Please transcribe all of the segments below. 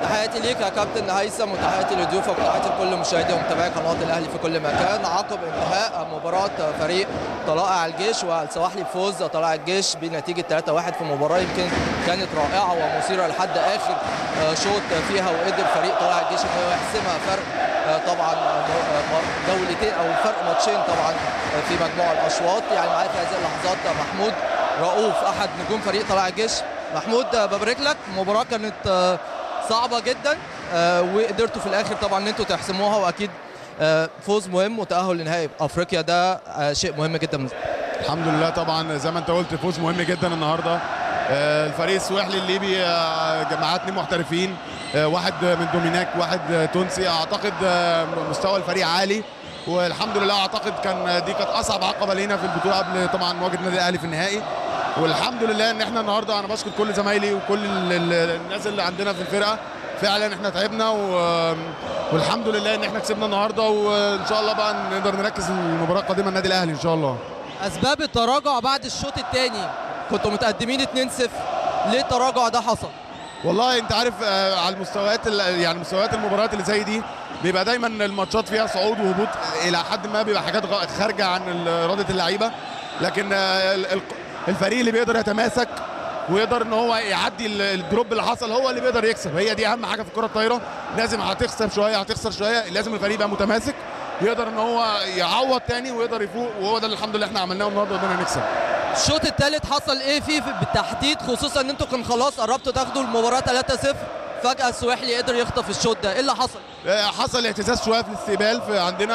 تحياتي ليك يا كابتن هيثم وتحياتي لضيوفك وتحياتي لكل مشاهدي ومتابعي قناه الاهلي في كل مكان عقب انتهاء مباراه فريق طلائع الجيش والسواحلي بفوز طلائع الجيش بنتيجه 3-1 في مباراه يمكن كانت رائعه ومثيره لحد اخر شوط فيها وقدر فريق طلائع الجيش ان هو يحسمها فرق طبعا جولتين او فرق ماتشين طبعا في مجموع الاشواط يعني معايا في هذه اللحظات محمود رؤوف احد نجوم فريق طلائع الجيش محمود ببارك لك المباراه كانت صعبه جدا وقدرتوا في الاخر طبعا ان انتوا تحسموها واكيد فوز مهم وتاهل لنهائي افريقيا ده شيء مهم جدا الحمد لله طبعا زي ما انت قلت فوز مهم جدا النهارده الفريق السواحلي الليبي جماعات اتنين محترفين واحد من دوميناك واحد تونسي اعتقد مستوى الفريق عالي والحمد لله اعتقد كان دي كانت اصعب عقبه لينا في البطوله قبل طبعا مواجهه النادي الاهلي في النهائي والحمد لله ان احنا النهارده انا بشكر كل زمايلي وكل الناس اللي عندنا في الفرقه فعلا احنا تعبنا و... والحمد لله ان احنا كسبنا النهارده وان شاء الله بقى نقدر نركز المباراه القادمه النادي الاهلي ان شاء الله اسباب التراجع بعد الشوط الثاني كنتوا متقدمين 2-0 ليه التراجع ده حصل والله انت عارف آه على المستويات يعني مستويات المباريات اللي زي دي بيبقى دايما الماتشات فيها صعود وهبوط الى حد ما بيبقى حاجات خارجه عن اراده اللعيبه لكن آه الفريق اللي بيقدر يتماسك ويقدر ان هو يعدي الدروب اللي حصل هو اللي بيقدر يكسب هي دي اهم حاجه في الكره الطايره لازم هتكسب شويه هتخسر شويه لازم الفريق يبقى متماسك يقدر ان هو يعوض تاني ويقدر يفوق وهو ده اللي الحمد لله احنا عملناه النهارده قدرنا نكسب الشوط الثالث حصل ايه فيه بالتحديد خصوصا ان انتوا كان خلاص قربتوا تاخدوا المباراه 3-0 فجاه السواحلي قدر يخطف الشوط ده ايه اللي حصل حصل اهتزاز شويه في الاستقبال في عندنا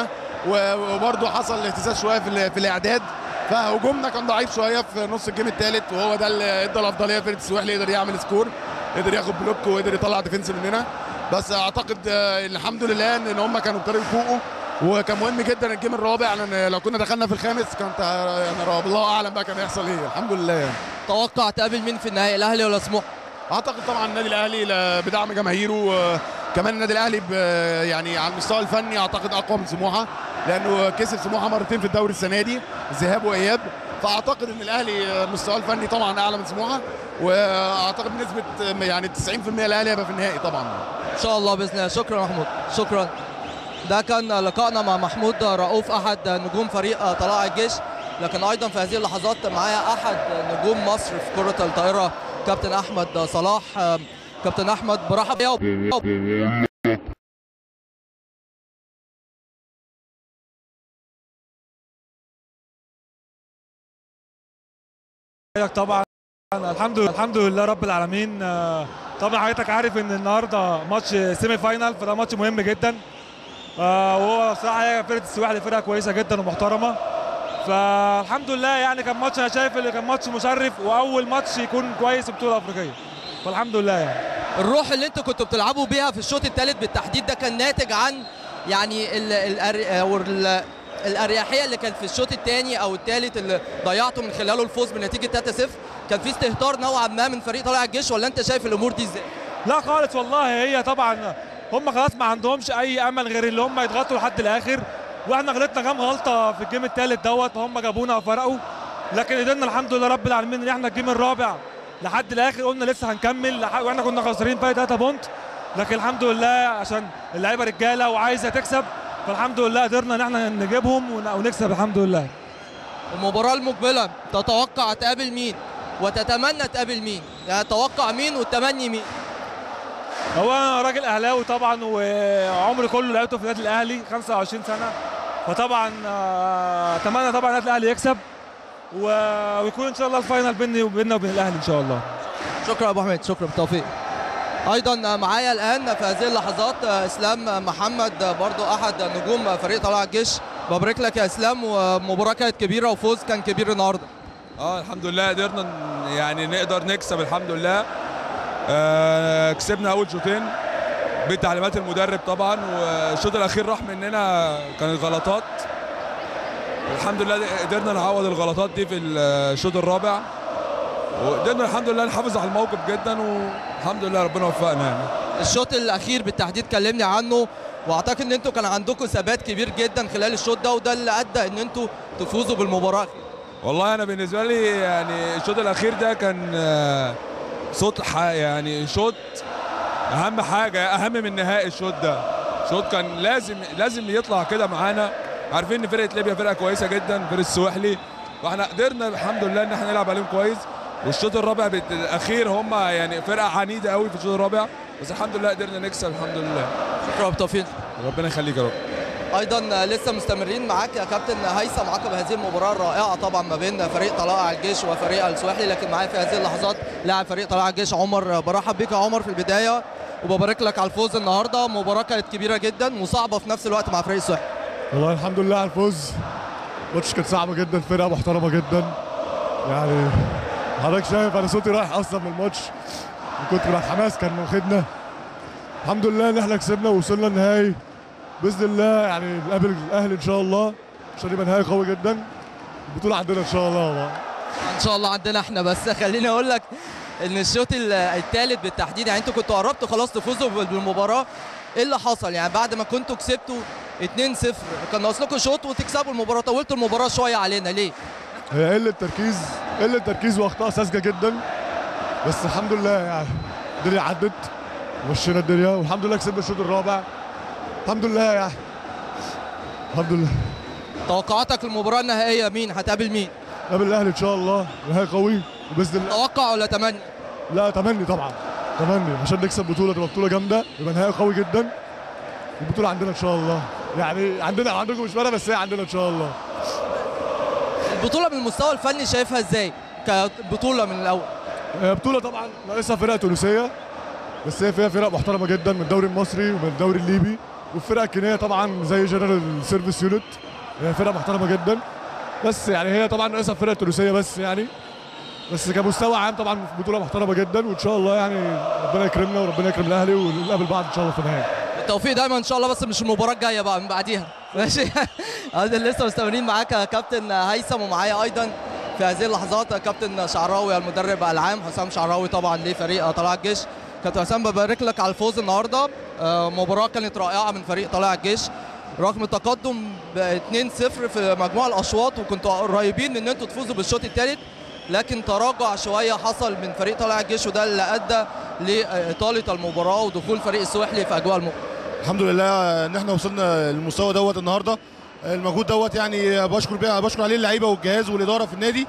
وبرده حصل اهتزاز شويه في, في الاعداد فهجومنا كان ضعيف شويه في نص الجيم الثالث وهو ده اللي ادى الافضليه فرقه السواحلي يقدر يعمل سكور قدر ياخد بلوك وقدر يطلع ديفنس مننا بس اعتقد الحمد لله ان هم كانوا ابتدوا يفوقوا وكان مهم جدا الجيم الرابع لان لو كنا دخلنا في الخامس كانت يعني الله اعلم بقى كان هيحصل ايه الحمد لله يعني توقع تقابل مين في النهائي الاهلي ولا سموحه؟ اعتقد طبعا النادي الاهلي بدعم جماهيره كمان النادي الاهلي يعني على المستوى الفني اعتقد اقوى من سموحه لانه كسب سموحه مرتين في الدوري السنه دي ذهاب واياب فاعتقد ان الاهلي مستواه الفني طبعا اعلى من سموحه واعتقد بنسبه يعني 90% الاهلي هيبقى في النهائي طبعا ان شاء الله باذن الله شكرا محمود شكرا ده كان لقائنا مع محمود رؤوف احد نجوم فريق طلائع الجيش لكن ايضا في هذه اللحظات معايا احد نجوم مصر في كره الطائره كابتن احمد صلاح كابتن احمد برحب طبعا الحمد لله الحمد لله رب العالمين طبعا حضرتك عارف ان النهارده ماتش سيمي فاينال فده ماتش مهم جدا وهو بصراحه فرقه السواحلي فرقه كويسه جدا ومحترمه فالحمد لله يعني كان ماتش انا شايف اللي كان ماتش مشرف واول ماتش يكون كويس في البطوله الافريقيه فالحمد لله يعني الروح اللي انتوا كنتوا بتلعبوا بيها في الشوط الثالث بالتحديد ده كان ناتج عن يعني ال ال ال الاريحيه اللي كانت في الشوط الثاني او الثالث اللي ضيعته من خلاله الفوز بنتيجه 3-0 كان في استهتار نوعا ما من فريق طلائع الجيش ولا انت شايف الامور دي ازاي؟ لا خالص والله هي طبعا هم خلاص ما عندهمش اي امل غير اللي هم يضغطوا لحد الاخر واحنا غلطنا كام غلطه في الجيم الثالث دوت هم جابونا وفرقوا لكن قدرنا الحمد لله رب العالمين ان احنا الجيم الرابع لحد الاخر قلنا لسه هنكمل واحنا كنا خسرانين فرق 3 بونت لكن الحمد لله عشان اللعيبه رجاله وعايزه تكسب فالحمد لله قدرنا ان احنا نجيبهم ونكسب الحمد لله المباراه المقبله تتوقع تقابل مين وتتمنى تقابل مين يعني تتوقع مين وتتمني مين هو انا راجل اهلاوي طبعا وعمري كله لعبته في النادي الاهلي 25 سنه فطبعا اتمنى طبعا النادي الاهلي يكسب ويكون ان شاء الله الفاينل بيني وبيننا وبين الاهلي ان شاء الله شكرا يا ابو حميد شكرا بالتوفيق ايضا معايا الان في هذه اللحظات اسلام محمد برضو احد نجوم فريق طلائع الجيش ببارك لك يا اسلام ومباراه كانت كبيره وفوز كان كبير النهارده اه الحمد لله قدرنا يعني نقدر نكسب الحمد لله آه كسبنا اول شوطين بتعليمات المدرب طبعا والشوط الاخير راح مننا كانت غلطات الحمد لله قدرنا نعوض الغلطات دي في الشوط الرابع وقدرنا الحمد لله نحافظ على الموقف جدا والحمد لله ربنا وفقنا يعني الشوط الاخير بالتحديد كلمني عنه واعتقد ان انتوا كان عندكم ثبات كبير جدا خلال الشوط ده وده اللي ادى ان انتوا تفوزوا بالمباراه والله انا بالنسبه لي يعني الشوط الاخير ده كان صوت يعني شوط اهم حاجه اهم من نهائي الشوط ده الشوط كان لازم لازم يطلع كده معانا عارفين ان فرقه ليبيا فرقه كويسه جدا فرقه السواحلي واحنا قدرنا الحمد لله ان احنا نلعب عليهم كويس والشوط الرابع بت- الاخير هم يعني فرقه عنيده قوي في الشوط الرابع بس الحمد لله قدرنا نكسب الحمد لله شكرا بالتوفيق ربنا يخليك يا رب ايضا لسه مستمرين معاك يا كابتن هيثم عقب هذه المباراه الرائعه طبعا ما بين فريق طلائع الجيش وفريق السواحلي لكن معايا في هذه اللحظات لاعب فريق طلائع الجيش عمر برحب بك يا عمر في البدايه وببارك لك على الفوز النهارده مباراه كانت كبيره جدا وصعبه في نفس الوقت مع فريق السواحلي والله الحمد لله على الفوز الماتش كانت صعبه جدا فرقه محترمه جدا يعني حضرتك شايف انا صوتي رايح اصلا من الماتش من كتر ما الحماس كان واخدنا الحمد لله ان احنا كسبنا ووصلنا النهائي باذن الله يعني نقابل الاهلي ان شاء الله عشان يبقى نهائي قوي جدا البطوله عندنا ان شاء الله والله ان شاء الله عندنا احنا بس خليني اقول لك ان الشوط الثالث بالتحديد يعني انتوا كنتوا قربتوا خلاص تفوزوا بالمباراه ايه اللي حصل يعني بعد ما كنتوا كسبتوا 2-0 كان ناقص لكم شوط وتكسبوا المباراه طولتوا المباراه شويه علينا ليه؟ هي قله تركيز قله تركيز واخطاء ساذجه جدا بس الحمد لله يعني الدنيا عدت ومشينا الدنيا والحمد لله كسبنا الشوط الرابع الحمد لله يعني الحمد لله توقعاتك المباراه النهائيه مين هتقابل مين؟ قابل الاهلي ان شاء الله نهائي قوي وباذن الله توقع ولا تمني؟ لا تمني طبعا تمني عشان نكسب بطوله تبقى بطوله جامده يبقى نهائي قوي جدا البطوله عندنا ان شاء الله يعني عندنا عندكم مش فارقه بس هي عندنا ان شاء الله البطوله من المستوى الفني شايفها ازاي؟ كبطوله من الاول هي بطوله طبعا ناقصها فرقه تونسيه بس هي فيها فرق محترمه جدا من الدوري المصري ومن الدوري الليبي والفرقه الكينيه طبعا زي جنرال سيرفيس يونت هي فرقه محترمه جدا بس يعني هي طبعا ناقصها فرقه تونسيه بس يعني بس كمستوى عام طبعا بطوله محترمه جدا وان شاء الله يعني ربنا يكرمنا وربنا يكرم الاهلي ونقابل بعض ان شاء الله في النهائي التوفيق دايما ان شاء الله بس مش المباراه الجايه بقى من بعديها ماشي ايضا لسه مستمرين معاك يا كابتن هيثم ومعايا ايضا في هذه اللحظات كابتن شعراوي المدرب العام حسام شعراوي طبعا لفريق طلائع الجيش كابتن حسام ببارك لك على الفوز النهارده آه، مباراه كانت رائعه من فريق طلائع الجيش رغم التقدم ب 2-0 في مجموع الاشواط وكنتوا قريبين ان انتوا تفوزوا بالشوط الثالث لكن تراجع شويه حصل من فريق طلائع الجيش وده اللي ادى لاطاله المباراه ودخول فريق السواحلي في اجواء المباراه الحمد لله ان احنا وصلنا للمستوى دوت النهارده المجهود دوت يعني بشكر بيها بشكر عليه اللعيبه والجهاز والاداره في النادي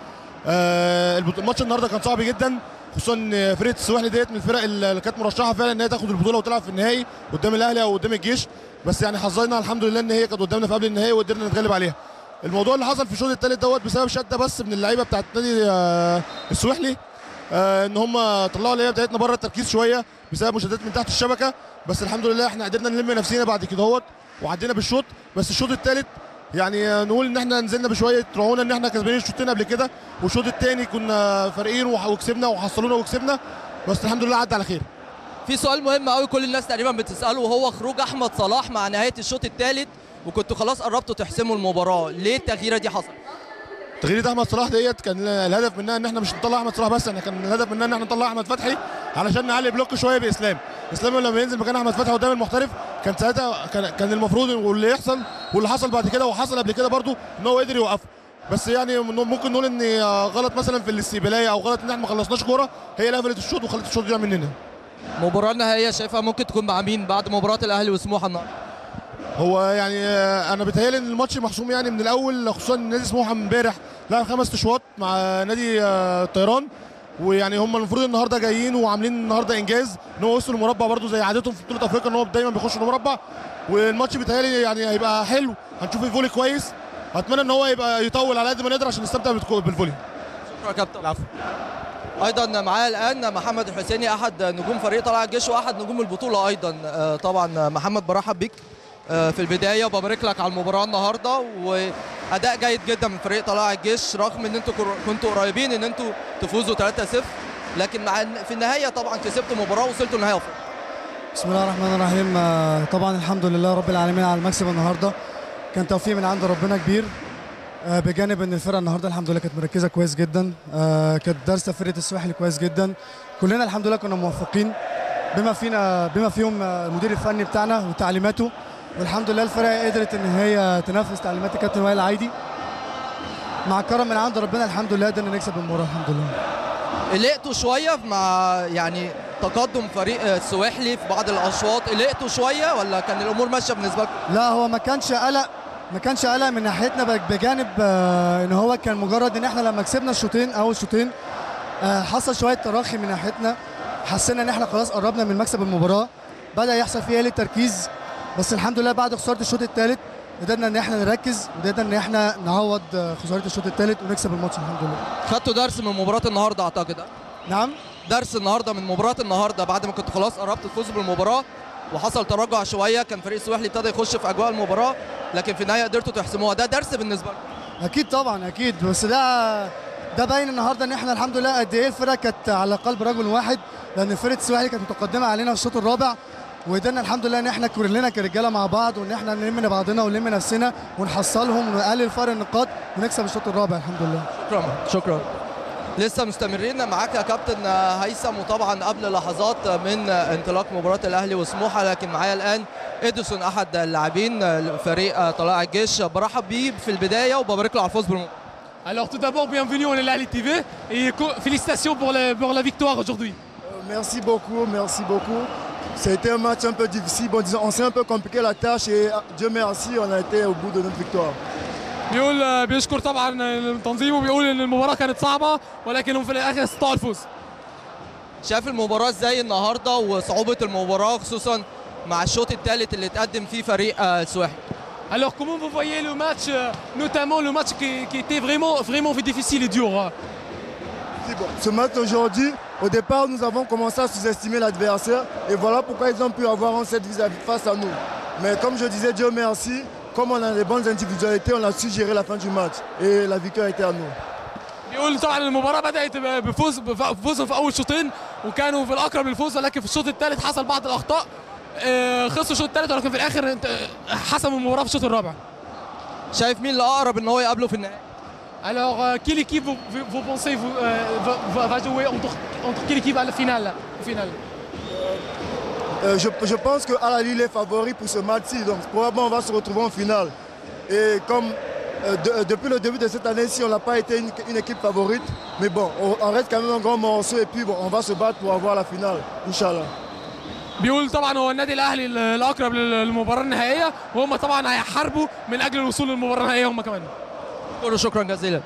آه، البط- الماتش النهارده كان صعب جدا خصوصا ان فرقه السواحلي ديت من الفرق اللي كانت مرشحه فعلا ان هي تاخد البطوله وتلعب في النهائي قدام الاهلي او قدام الجيش بس يعني حظنا الحمد لله ان هي كانت قدامنا في قبل النهائي وقدرنا نتغلب عليها الموضوع اللي حصل في الشوط الثالث دوت بسبب شده بس من اللعيبه بتاعت نادي آه، السواحلي آه، ان هم طلعوا اللعيبه بتاعتنا بره التركيز شويه بسبب مشادات من تحت الشبكه بس الحمد لله احنا قدرنا نلم نفسينا بعد كده اهوت وعدينا بالشوط بس الشوط الثالث يعني آه، نقول ان احنا نزلنا بشويه رعونه ان احنا كسبانين الشوطين قبل كده والشوط الثاني كنا فارقين وح- وكسبنا وحصلونا وكسبنا بس الحمد لله عدى على خير في سؤال مهم قوي كل الناس تقريبا بتساله وهو خروج احمد صلاح مع نهايه الشوط الثالث وكنتوا خلاص قربتوا تحسموا المباراه ليه التغييره دي حصلت تغيير احمد صلاح ديت كان الهدف منها ان احنا مش نطلع احمد صلاح بس احنا كان الهدف منها ان احنا نطلع احمد فتحي علشان نعلي بلوك شويه باسلام اسلام لما ينزل مكان احمد فتحي قدام المحترف كان ساعتها كان, كان المفروض واللي يحصل واللي حصل بعد كده وحصل قبل كده برضو ان هو قدر يوقفه بس يعني ممكن نقول ان غلط مثلا في الاستقباليه او غلط ان احنا ما خلصناش كوره هي اللي قفلت الشوط وخلت الشوط يضيع مننا المباراه النهائيه شايفها ممكن تكون مع مين بعد مباراه الاهلي وسموحه النهارده هو يعني آه، انا بيتهيألي ان الماتش محسوم يعني من الاول خصوصا ان نادي سموحه امبارح لعب خمس اشواط مع نادي آه، الطيران ويعني هم المفروض النهارده جايين وعاملين النهارده انجاز ان هو وصلوا المربع برده زي عادتهم في بطوله افريقيا ان هو دايما بيخشوا المربع والماتش بيتهيألي يعني هيبقى حلو هنشوف الفولي كويس اتمنى ان هو يبقى يطول على قد ما نقدر عشان نستمتع بالكو- بالفولي شكرا يا كابتن العفو ايضا معايا الان محمد الحسيني احد نجوم فريق طلائع الجيش واحد نجوم البطوله ايضا آه، طبعا محمد برحب بيك آه، في البدايه وببارك لك على المباراه النهارده واداء جيد جدا من فريق طلائع الجيش رغم ان انتوا كر- كنتوا قريبين ان انتوا تفوزوا 3-0 لكن مع في النهايه طبعا كسبتوا مباراه وصلتوا النهائي أفريقيا. بسم الله الرحمن الرحيم آه، طبعا الحمد لله رب العالمين على المكسب النهارده كان توفيق من عند ربنا كبير آه، بجانب ان الفرقه النهارده الحمد لله كانت مركزه كويس جدا آه، كانت دارسه فرقه السواحل كويس جدا كلنا الحمد لله كنا موفقين بما فينا بما فيهم آه، المدير الفني بتاعنا وتعليماته والحمد لله الفرقه قدرت ان هي تنفذ تعليمات الكابتن وائل العايدي مع كرم من عند ربنا الحمد لله قدرنا نكسب المباراه الحمد لله قلقتوا شويه مع يعني تقدم فريق السواحلي في بعض الاشواط قلقتوا شويه ولا كان الامور ماشيه بالنسبه لكم لا هو ما كانش قلق ما كانش قلق من ناحيتنا ب- بجانب آه، ان هو كان مجرد ان احنا لما كسبنا الشوطين اول شوطين آه، حصل شويه تراخي من ناحيتنا حسينا ان احنا خلاص قربنا من مكسب المباراه بدا يحصل فيها قله تركيز بس الحمد لله بعد خساره الشوط الثالث قدرنا ان احنا نركز وقدرنا ان احنا نعوض آه، خساره الشوط الثالث ونكسب الماتش الحمد لله خدتوا درس من مباراه النهارده اعتقد ها؟ نعم درس النهارده من مباراه النهارده بعد ما كنت خلاص قربت تفوز بالمباراه وحصل تراجع شويه كان فريق السواحلي ابتدى يخش في اجواء المباراه لكن في النهايه قدرتوا تحسموها ده درس بالنسبه لكم اكيد طبعا اكيد بس ده ده باين النهارده ان احنا الحمد لله قد ايه الفرقه كانت على قلب رجل واحد لان فرقه السواحلي كانت متقدمه علينا في الشوط الرابع وقدرنا الحمد لله ان احنا كلنا كرجاله مع بعض وان احنا نلم بعضنا ونلم نفسنا ونحصلهم ونقلل فرق النقاط ونكسب الشوط الرابع الحمد لله شكرا شكرا لسه مستمرين معاك يا كابتن هيثم وطبعا قبل لحظات من انطلاق مباراه الاهلي وسموحه لكن معايا الان اديسون احد اللاعبين فريق طلائع الجيش برحب بيه في البدايه وببارك له على الفوز بالمباراه Alors tout d'abord, bienvenue, on est là à l'ITV et co- félicitations pour la, pour la victoire aujourd'hui. Merci beaucoup, merci beaucoup. Ça a été un match un peu difficile. Bon, disons, on s'est un peu compliqué la tâche et ah, Dieu merci, on a été au bout de notre victoire. بيقول آه، بيشكر طبعا التنظيم وبيقول ان المباراه كانت صعبه ولكنهم في الاخر استطاعوا الفوز. شاف المباراه ازاي النهارده وصعوبه المباراه خصوصا مع الشوط الثالث اللي اتقدم فيه فريق آه، السواحل Alors comment vous voyez le match, euh, notamment le match qui, qui était vraiment, vraiment difficile et dur hein Si, bon, ce match aujourd'hui, au départ, nous avons commencé à sous-estimer l'adversaire et voilà pourquoi ils ont pu avoir un set vis-à-vis face à nous. Mais comme je disais, Dieu merci, comme on a des bonnes individualités, on a su gérer la fin du match et la victoire était à nous. بيقول طبعا المباراه بدات ب- بفوز بفوزهم في اول شوطين وكانوا في الاقرب للفوز ولكن في الشوط الثالث حصل بعض الاخطاء آه، خسروا الشوط الثالث ولكن في الاخر انت- حسموا المباراه في الشوط الرابع. شايف مين اللي اقرب ان هو يقابله في النهائي Alors, euh, quelle équipe vous, vous- vous pensez vous, euh, va, va- va jouer entre, entre quelle équipe à la finale, là, au final Euh, je, je pense que Al Ahly est favori pour ce match-ci, donc probablement on va se retrouver en finale. Et comme euh, de- euh, depuis le début de cette année-ci, on n'a pas été une, une équipe favorite, mais bon, on, on reste quand même un grand morceau et puis bon, on va se battre pour avoir la finale, Inch'Allah. بيقول طبعا هو النادي الاهلي ال- الاقرب لل- للمباراه النهائيه وهم طبعا هيحاربوا من اجل الوصول للمباراه النهائيه هم كمان شكرا شكرا جزيلا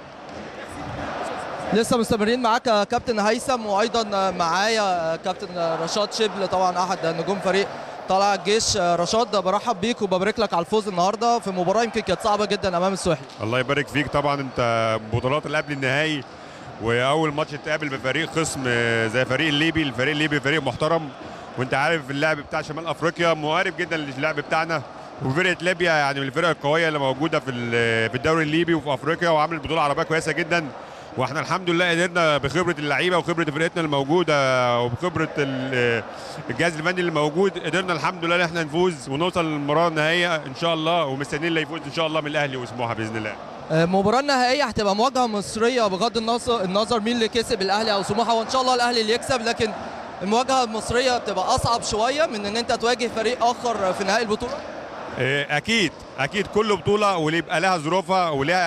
لسه مستمرين معاك يا كابتن هيثم وايضا معايا كابتن رشاد شبل طبعا احد نجوم فريق طلع الجيش رشاد برحب بيك وببارك لك على الفوز النهارده في مباراه يمكن كانت صعبه جدا امام السواحل الله يبارك فيك طبعا انت بطولات اللي قبل النهائي واول ماتش تقابل بفريق خصم زي فريق الليبي الفريق الليبي فريق محترم وانت عارف اللعب بتاع شمال افريقيا مقارب جدا للعب بتاعنا وفرقه ليبيا يعني من الفرق القويه اللي موجوده في ال- في الدوري الليبي وفي افريقيا وعملت بطوله عربيه كويسه جدا واحنا الحمد لله قدرنا بخبره اللعيبه وخبره فرقتنا الموجوده وبخبره ال- الجهاز الفني اللي موجود قدرنا الحمد لله ان احنا نفوز ونوصل للمباراه النهائيه ان شاء الله ومستنيين اللي يفوز ان شاء الله من الاهلي وسموحه باذن الله المباراه النهائيه هتبقى مواجهه مصريه بغض النظر النظر مين اللي كسب الاهلي او سموحه وان شاء الله الاهلي اللي يكسب لكن المواجهه المصريه بتبقى اصعب شويه من ان انت تواجه فريق اخر في نهائي البطوله إيه، اكيد اكيد كل بطوله واللي يبقى لها ظروفها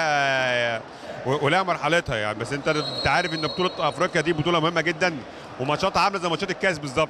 ولها ولها مرحلتها يعني بس انت انت عارف ان بطوله افريقيا دي بطوله مهمه جدا وماتشاتها عامله زي ماتشات الكاس بالظبط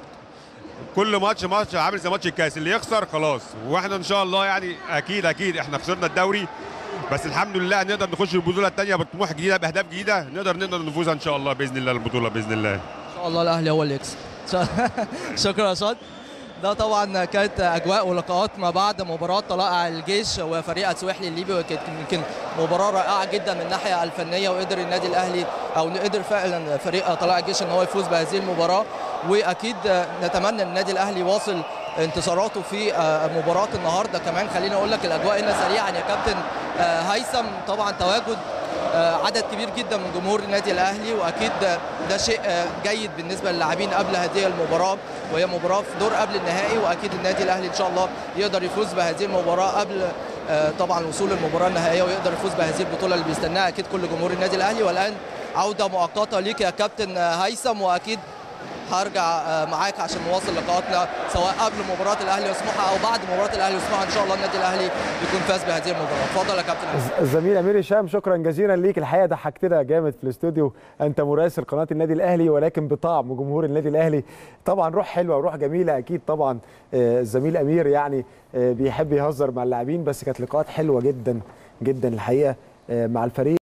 كل ماتش ماتش عامل زي ماتش الكاس اللي يخسر خلاص واحنا ان شاء الله يعني اكيد اكيد احنا خسرنا الدوري بس الحمد لله نقدر نخش البطوله الثانيه بطموح جديده باهداف جديده نقدر نقدر نفوزها ان شاء الله باذن الله البطوله باذن الله ان شاء الله الاهلي هو اللي يكسب شكرا يا شاد ده طبعا كانت اجواء ولقاءات ما بعد مباراه طلائع الجيش وفريق السواحلي الليبي وكانت يمكن مباراه رائعه جدا من الناحيه الفنيه وقدر النادي الاهلي او قدر فعلا فريق طلائع الجيش ان هو يفوز بهذه المباراه واكيد نتمنى ان النادي الاهلي يواصل انتصاراته في مباراه النهارده كمان خليني اقول لك الاجواء هنا سريعا يا كابتن هيثم طبعا تواجد عدد كبير جدا من جمهور النادي الاهلي واكيد ده شيء جيد بالنسبه للاعبين قبل هذه المباراه وهي مباراه في دور قبل النهائي واكيد النادي الاهلي ان شاء الله يقدر يفوز بهذه المباراه قبل طبعا وصول المباراه النهائيه ويقدر يفوز بهذه البطوله اللي بيستناها اكيد كل جمهور النادي الاهلي والان عوده مؤقته ليك يا كابتن هيثم واكيد هرجع آه، معاك عشان نواصل لقاءاتنا سواء قبل مباراه الاهلي وسموحه او بعد مباراه الاهلي وسموحه ان شاء الله النادي الاهلي يكون فاز بهذه المباراه اتفضل يا كابتن أسامة. الزميل امير هشام شكرا جزيلا ليك الحقيقه ضحكتنا جامد في الاستوديو انت مراسل قناه النادي الاهلي ولكن بطعم جمهور النادي الاهلي طبعا روح حلوه وروح جميله اكيد طبعا آه، الزميل امير يعني آه، بيحب يهزر مع اللاعبين بس كانت لقاءات حلوه جدا جدا الحقيقه آه، مع الفريق